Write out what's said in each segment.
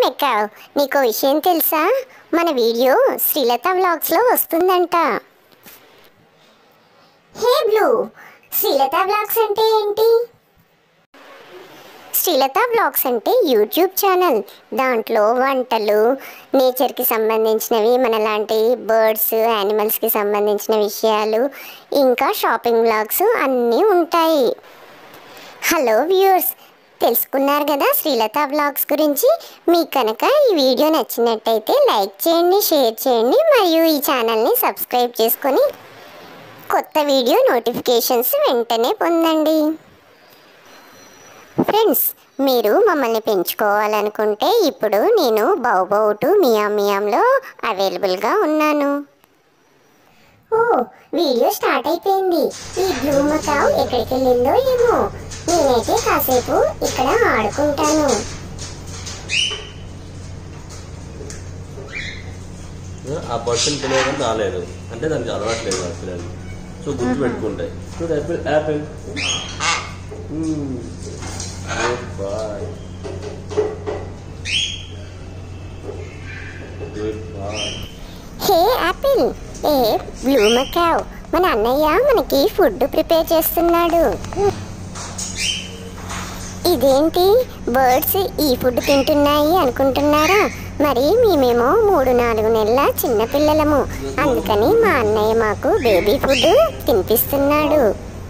మెక్కావ్ నీకు విషయం తెలుసా మన వీడియో శ్రీలత వ్లాగ్స్లో వస్తుందంట హే బ్లూ శ్రీలత వ్లాగ్స్ అంటే ఏంటి శ్రీలత బ్లాగ్స్ అంటే యూట్యూబ్ ఛానల్ దాంట్లో వంటలు నేచర్కి సంబంధించినవి మనలాంటి బర్డ్స్ యానిమల్స్కి సంబంధించిన విషయాలు ఇంకా షాపింగ్ బ్లాగ్స్ అన్నీ ఉంటాయి హలో వ్యూర్స్ తెలుసుకున్నారు కదా శ్రీలత బ్లాగ్స్ గురించి మీకు కనుక ఈ వీడియో నచ్చినట్టయితే లైక్ చేయండి షేర్ చేయండి మరియు ఈ ఛానల్ని సబ్స్క్రైబ్ చేసుకొని కొత్త వీడియో నోటిఫికేషన్స్ వెంటనే పొందండి ఫ్రెండ్స్ మీరు మమ్మల్ని పెంచుకోవాలనుకుంటే ఇప్పుడు నేను బౌబౌ టు మియాం మియాంలో అవైలబుల్గా ఉన్నాను ఓ వీడియో స్టార్ట్ అయిపోయింది ఈ బ్లూ మకావ్ ఎక్కడికి వెళ్ళిందో ఏమో నేనైతే కాసేపు ఇక్కడ ఆడుకుంటాను ఆ పర్సన్ పిలవడం రాలేదు అంటే దానికి అలవాట్లేదు ఆ పిల్లలు సో గుర్తు పెట్టుకుంటాయి so apple apple boy good boy hey apple A blue macaw మన అన్నయ్య మనకి ఫుడ్ ప్రిపేర్ చేస్తున్నాడు ఇదేంటి బర్డ్స్ ఈ ఫుడ్ తింటున్నాయి అనుకుంటున్నారా మరి మేమేమో మూడు నాలుగు నెలల చిన్న పిల్లలము అందుకని మా అన్నయ్య మాకు బేబీ ఫుడ్ తినిపిస్తున్నాడు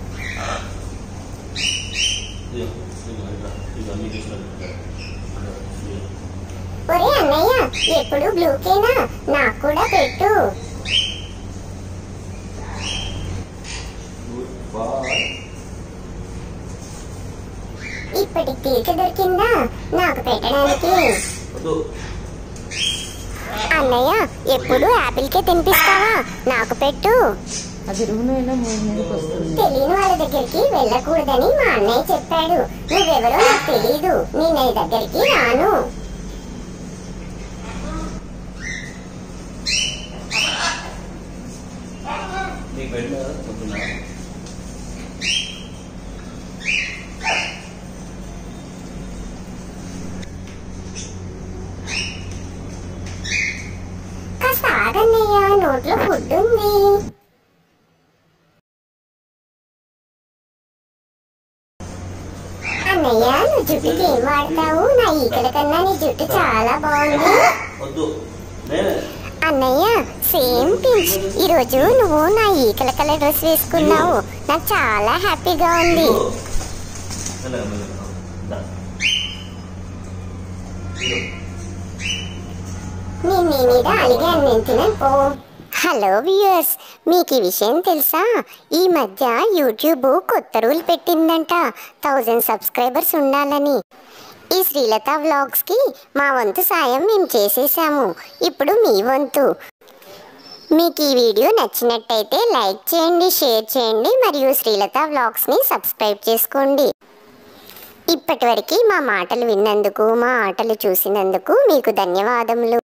ఒరే అన్నయ్య ఎప్పుడు బ్లూకేనా నాకు కూడా పెట్టు గుడ్ బాయ్ ఇప్పటి తీరిక దొరికిందా నాకు పెట్టడానికి వద్దు అన్నయ్య ఎప్పుడు యాపిల్కే తినిపిస్తావా నాకు పెట్టు అది రూమ్ అయినా మూడు మీదకి వస్తుంది తెలియని వాళ్ళ దగ్గరికి వెళ్ళకూడదని మా అన్నయ్య చెప్పాడు నువ్వెవరో నాకు తెలియదు నేను నీ దగ్గరికి రాను నీకు పెట్టిన పొద్దున్న కాస్త ఆగన్నయ్య నోట్లో ఫుడ్ ఉంది అన్నయ్య నువ్వు జుట్టుకి ఏం వాడతావు నా ఈకల కన్నా నీ జుట్టు చాలా బాగుంది వద్దు నేనే అన్నయ్య సేమ్ పించ్ ఈరోజు నువ్వు నా ఈకల కలర్ డ్రెస్ వేసుకున్నావు నాకు చాలా హ్యాపీగా ఉంది మెల్లగా, మెల్లగా. దా. ఇదిగో. నేను నీ మీద అలిగాను నేను తినను పో హలో వ్యూయర్స్ మీకు ఈ విషయం తెలుసా ఈ మధ్య యూట్యూబ్ కొత్త రూల్ పెట్టిందంట థౌజండ్ సబ్స్క్రైబర్స్ ఉండాలని ఈ శ్రీలత వ్లాగ్స్కి మా వంతు సాయం మేము చేసేసాము ఇప్పుడు మీ వంతు మీకు ఈ వీడియో నచ్చినట్టయితే లైక్ చేయండి షేర్ చేయండి మరియు శ్రీలత వ్లాగ్స్ని సబ్స్క్రైబ్ చేసుకోండి ఇప్పటివరకు మా మాటలు విన్నందుకు మా ఆటలు చూసినందుకు మీకు ధన్యవాదములు